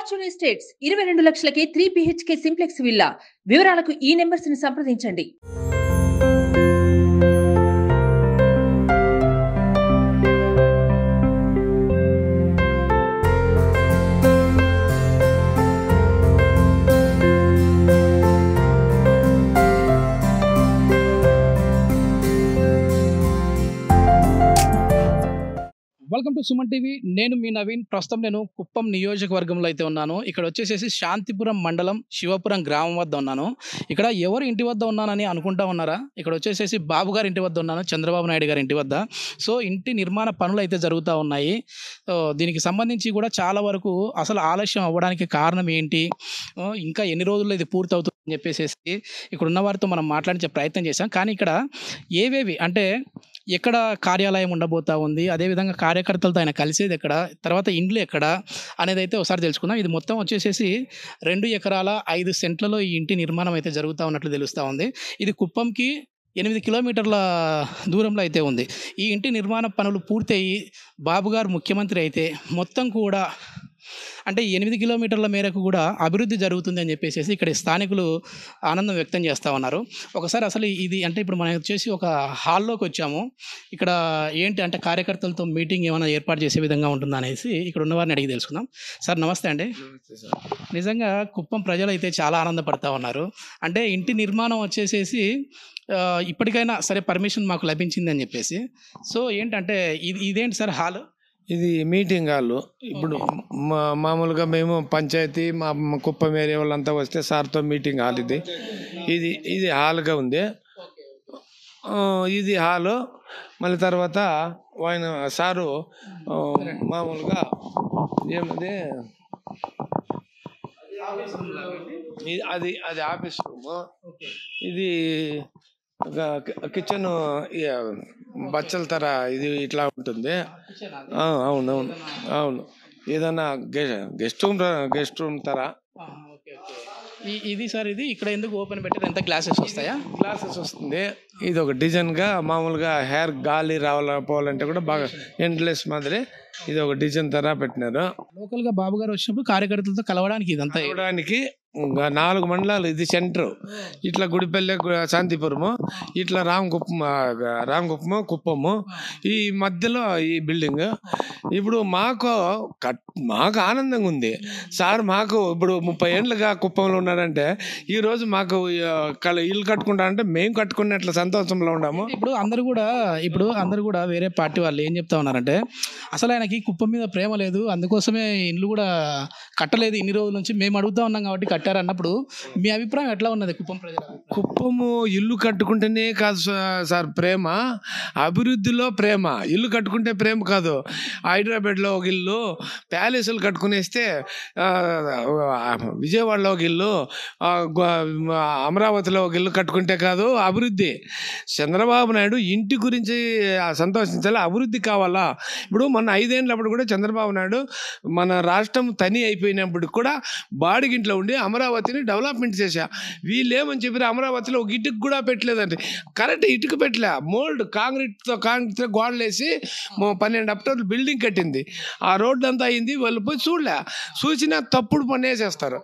Fortune estates ఇరవై రెండు లక్షలకే త్రీ బిహెచ్కే సింప్లెక్స్ విల్లా వివరాలకు ఈ నెంబర్స్ ని సంప్రదించండి వెల్కమ్ టు సుమన్ టీవీ నేను మీ నవీన్ ప్రస్తుతం నేను కుప్పం నియోజకవర్గంలో అయితే ఉన్నాను ఇక్కడ వచ్చేసేసి శాంతిపురం మండలం శివపురం గ్రామం వద్ద ఉన్నాను ఇక్కడ ఎవరు ఇంటి వద్ద ఉన్నానని అనుకుంటా ఉన్నారా ఇక్కడ వచ్చేసేసి బాబు గారి ఇంటి వద్ద ఉన్నాను చంద్రబాబు నాయుడు గారి ఇంటి వద్ద సో ఇంటి నిర్మాణ పనులు అయితే జరుగుతూ ఉన్నాయి సో దీనికి సంబంధించి కూడా చాలా వరకు అసలు ఆలస్యం అవ్వడానికి కారణం ఏంటి ఆ, ఇంకా ఎన్ని రోజుల్లో ఇది పూర్తవుతుంది అని చెప్పేసి ఇక్కడ ఉన్న వారితో మనం మాట్లాడించే ప్రయత్నం చేశాం కానీ ఇక్కడ ఏవేవి అంటే ఎక్కడ కార్యాలయం ఉండబోతా ఉంది అదేవిధంగా కార్యకర్తలతో ఆయన కలిసేది ఎక్కడ తర్వాత ఇండ్లు ఎక్కడ అనేది అయితే ఒకసారి తెలుసుకుందాం ఇది మొత్తం వచ్చేసేసి రెండు ఎకరాల ఐదు సెంట్లలో ఈ ఇంటి నిర్మాణం అయితే జరుగుతూ ఉన్నట్లు తెలుస్తూ ఉంది ఇది కుప్పంకి ఎనిమిది కిలోమీటర్ల దూరంలో అయితే ఉంది ఈ ఇంటి నిర్మాణ పనులు పూర్తయి బాబు గారు ముఖ్యమంత్రి అయితే మొత్తం కూడా అంటే ఎనిమిది కిలోమీటర్ల మేరకు కూడా అభివృద్ధి జరుగుతుంది అని చెప్పేసి ఇక్కడ స్థానికులు ఆనందం వ్యక్తం చేస్తూ ఉన్నారు ఒకసారి అసలు ఇది అంటే ఇప్పుడు మనం వచ్చేసి ఒక హాల్లోకి వచ్చాము ఇక్కడ ఏంటి అంటే కార్యకర్తలతో మీటింగ్ ఏమైనా ఏర్పాటు చేసే విధంగా ఉంటుందా అనేసి ఇక్కడ ఉన్న వారిని అడిగి తెలుసుకుందాం సార్ నమస్తే అండి నిజంగా కుప్పం ప్రజలు అయితే చాలా ఆనందపడతా ఉన్నారు అంటే ఇంటి నిర్మాణం వచ్చేసేసి ఆ, ఇప్పటికైనా సరే పర్మిషన్ మాకు లభించింది అని చెప్పేసి సో ఏంటంటే ఇది ఇదేంటి సార్ హాల్ ఇది మీటింగ్ హాల్ ఇప్పుడు మా మామూలుగా మేము పంచాయతీ మా మా కుప్పం ఏరియా వాళ్ళంతా వస్తే సార్తో మీటింగ్ హాల్ ఇది ఇది ఇది హాల్గా ఉంది ఆ, ఇది హాలు మళ్ళీ తర్వాత ఆయన సారు ఆ, మామూలుగా ఏమది ఇది అది అది ఆఫీస్ రూమ్ ఇది ఒక కిచెన్ బచ్చల తర ఇది ఇట్లా ఉంటుంది ఆ, అవును అవును అవును ఏదన్నా గెస్ట్ రూమ్ గెస్ట్ రూమ్ తర ఈ ఇది సార్ ఇది ఇక్కడ ఎందుకు ఓపెన్ పెట్టారు ఎంత గ్లాసెస్ వస్తాయా గ్లాసెస్ వస్తుంది ఇది ఒక డిజైన్ గా మామూలుగా హెయిర్ గాలి రావాల పోవాలంటే కూడా బాగా ఎండ్లెస్ మాదిరి ఇది ఒక డిజైన్ తర పెట్టినారు లోకల్గా బాబు గారు వచ్చినప్పుడు కార్యకర్తలతో కలవడానికి ఇదంతా చూడడానికి ఇంకా నాలుగు మండలాలు ఇది సెంటర్ ఇట్లా గుడిపల్లె గు- శాంతిపురము ఇట్లా రామకుప్పం ఆ, రామకుప్పము కుప్పము ఈ మధ్యలో ఈ బిల్డింగ్ ఇప్పుడు మాకు కట్ మాకు ఆనందంగా ఉంది సార్ మాకు ఇప్పుడు ముప్పై ఏళ్ళుగా కుప్పంలో ఉన్నాడంటే ఈ రోజు మాకు ఆ, కల ఇల్లు కట్టుకుంటా అంటే మేము కట్టుకున్నట్ల సంతోషంలో ఉన్నాము ఇప్పుడు అందరూ కూడా ఇప్పుడు అందరూ కూడా వేరే పార్టీ వాళ్ళు ఏం చెప్తా ఉన్నారంటే అసలు ఆయనకి కుప్పం మీద ప్రేమ లేదు అందుకోసమే ఇల్లు కూడా కట్టలేదు ఇన్ని రోజుల నుంచి మేము అడుగుతా ఉన్నాం కాబట్టి కట్టారు అన్నప్పుడు మీ అభిప్రాయం ఎట్లా ఉన్నది కుప్పం ప్రజల అభిప్రాయం? కుప్పము ఇల్లు కట్టుకుంటేనే కాదు సా- సార్ ప్రేమ అభివృద్ధిలో ప్రేమ ఇల్లు కట్టుకుంటే ప్రేమ కాదు హైదరాబాద్లో ఒక ఇల్లు ప్యాలెస్లు కట్టుకునేస్తే ఆ, విజయవాడలో ఒక ఇల్లు ఆ, గో- అమరావతిలో ఒక ఇల్లు కట్టుకుంటే కాదు అభివృద్ధి చంద్రబాబు నాయుడు ఇంటి గురించి ఆ, సంతోషించాలి అభివృద్ధి కావాలా ఇప్పుడు మన ఐదేళ్ళప్పుడు కూడా చంద్రబాబు నాయుడు మన రాష్ట్రం తని అయిపోయినప్పుడు కూడా బాడిగింట్లో ఉండి అమరావతిని డెవలప్మెంట్ చేశా వీళ్ళు ఏమని చెప్పారు అమరావతిలో ఒక ఇటుకు కూడా పెట్టలేదండి కరెక్ట్ ఇటుక పెట్టలే మోల్డ్ కాంక్రీట్తో కాంక్రీట్తో గోడలు వేసి మో- పన్నెండు అప్టర్లు బిల్డింగ్ కట్టింది ఆ రోడ్డు అంతా అయింది వాళ్ళు పోయి చూడలే చూసినా తప్పుడు పని వేసేస్తారు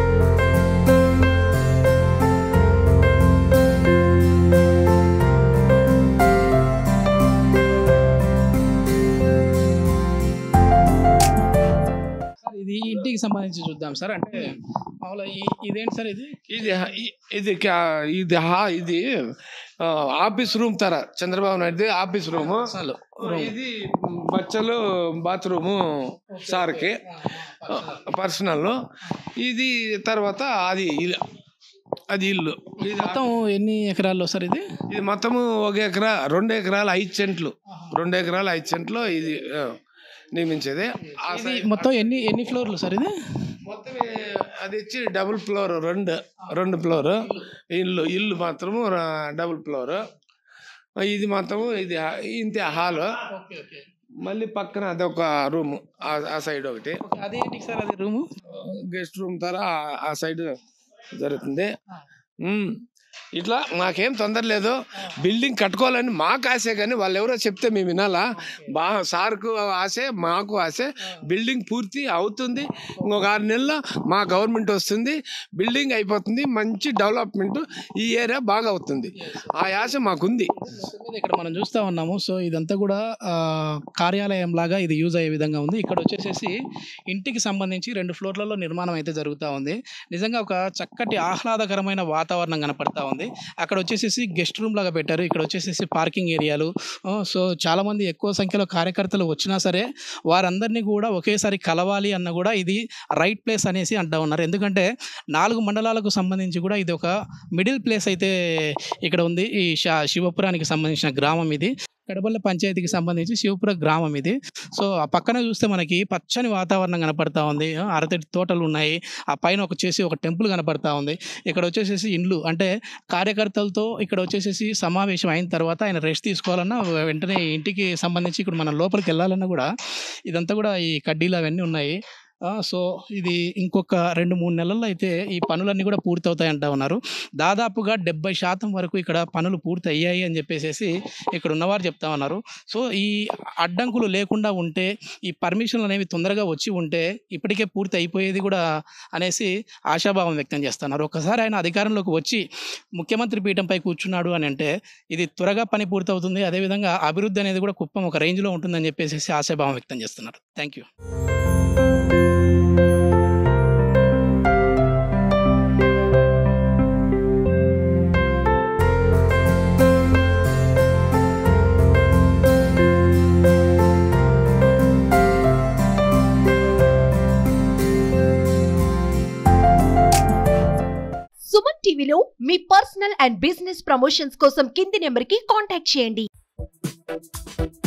సార్ ఇది ఇంటికి సంబంధించి చూద్దాం సార్ అంటే మామూలుగా ఈ- ఇదేంటి సార్ ఇది ఇది ఇ- ఇది కా- ఇది హా- ఇది ఆ, ఆఫీస్ రూమ్ తర చంద్రబాబు నాయుడు ఆఫీస్ రూమ్ అసలు ఇది బచ్చలు బాత్రూము సార్కి పర్సనల్ ఇది తర్వాత అది ఇల్లు అది ఇల్లు ఇది మొత్తం ఎన్ని ఎకరాల్లో సార్ ఇది ఇది మొత్తము ఒక ఎకరా రెండు ఎకరాలు ఐదు సెంట్లు రెండు ఎకరాలు ఐదు సెంట్లు ఇది ఆ, నిర్మించేది ఆ ఇది సైడ్ మొత్తం ఎన్ని ఎన్ని ఫ్లోర్లు సార్ ఇది మొత్తం ఈ- అది వచ్చి డబుల్ ఫ్లోర్ రెండు రెండు ఫ్లోర్ ఇల్లు ఇల్లు మాత్రము ర- డబుల్ ఫ్లోర్ ఇది మాత్రము ఇది హా- ఇంతే హాల్ ఓకే ఓకే మళ్ళీ పక్కన అదొక రూమ్ ఆ సైడ్ ఒకటి అదేంటి సార్ అది రూము గెస్ట్ రూమ్ తర ఆ- ఆ సైడ్ జరుగుతుంది ఉమ్. ఇట్లా మాకేం తొందర లేదు బిల్డింగ్ కట్టుకోవాలని మాకు ఆశే కానీ వాళ్ళు ఎవరో చెప్తే మేము వినాలా బా సార్కు ఆశే మాకు ఆశే బిల్డింగ్ పూర్తి అవుతుంది ఇంకొక ఆరు నెలల్లో మా గవర్నమెంట్ వస్తుంది బిల్డింగ్ అయిపోతుంది మంచి డెవలప్మెంట్ ఈ ఏరియా బాగా అవుతుంది ఆ ఆశ మాకుంది మీద ఇక్కడ మనం చూస్తూ ఉన్నాము సో ఇదంతా కూడా ఆ, కార్యాలయం లాగా ఇది యూజ్ అయ్యే విధంగా ఉంది ఇక్కడ వచ్చేసేసి ఇంటికి సంబంధించి రెండు ఫ్లోర్లలో నిర్మాణం అయితే జరుగుతూ ఉంది నిజంగా ఒక చక్కటి ఆహ్లాదకరమైన వాతావరణం కనపడతా ఉంది అక్కడ వచ్చేసేసి గెస్ట్ రూమ్ లాగా పెట్టారు ఇక్కడ వచ్చేసేసి పార్కింగ్ ఏరియాలు ఆ, సో చాలామంది ఎక్కువ సంఖ్యలో కార్యకర్తలు వచ్చినా సరే వారందరినీ కూడా ఒకేసారి కలవాలి అన్న కూడా ఇది రైట్ ప్లేస్ అనేసి అంటా ఉన్నారు ఎందుకంటే నాలుగు మండలాలకు సంబంధించి కూడా ఇది ఒక మిడిల్ ప్లేస్ అయితే ఇక్కడ ఉంది ఈ శా- శివపురానికి సంబంధించిన గ్రామం ఇది కడపల్ల పంచాయతీకి సంబంధించి శివపుర గ్రామం ఇది సో ఆ పక్కన చూస్తే మనకి పచ్చని వాతావరణం కనపడతా ఉంది ఆ, అరటి తోటలు ఉన్నాయి ఆ పైన ఒక చేసి ఒక టెంపుల్ కనపడతా ఉంది ఇక్కడ వచ్చేసేసి ఇండ్లు అంటే కార్యకర్తలతో ఇక్కడ వచ్చేసేసి సమావేశం అయిన తర్వాత ఆయన రెస్ట్ తీసుకోవాలన్నా వెంటనే ఇంటికి సంబంధించి ఇక్కడ మనం లోపలికి వెళ్ళాలన్నా కూడా ఇదంతా కూడా ఈ కడ్డీలు అవన్నీ ఉన్నాయి ఆ, సో ఇది ఇంకొక రెండు మూడు నెలల్లో అయితే ఈ పనులన్నీ కూడా పూర్తి అవుతాయి అంటా ఉన్నారు దాదాపుగా డెబ్బై శాతం వరకు ఇక్కడ పనులు పూర్తి అయ్యాయి అని చెప్పేసి ఇక్కడ ఉన్నవారు చెప్తా ఉన్నారు సో ఈ అడ్డంకులు లేకుండా ఉంటే ఈ పర్మిషన్లు అనేవి తొందరగా వచ్చి ఉంటే ఇప్పటికే పూర్తి అయిపోయేది కూడా అనేసి ఆశాభావం వ్యక్తం చేస్తున్నారు ఒకసారి ఆయన అధికారంలోకి వచ్చి ముఖ్యమంత్రి పీఠంపై కూర్చున్నాడు అని అంటే ఇది త్వరగా పని పూర్తవుతుంది అదేవిధంగా అభివృద్ధి అనేది కూడా కుప్పం ఒక రేంజ్లో ఉంటుందని చెప్పేసి ఆశాభావం వ్యక్తం చేస్తున్నారు థ్యాంక్ యూ సుమన్ టీవీలో మీ పర్సనల్ అండ్ బిజినెస్ ప్రమోషన్స్ కోసం కింది నెంబర్కి కాంటాక్ట్ చేయండి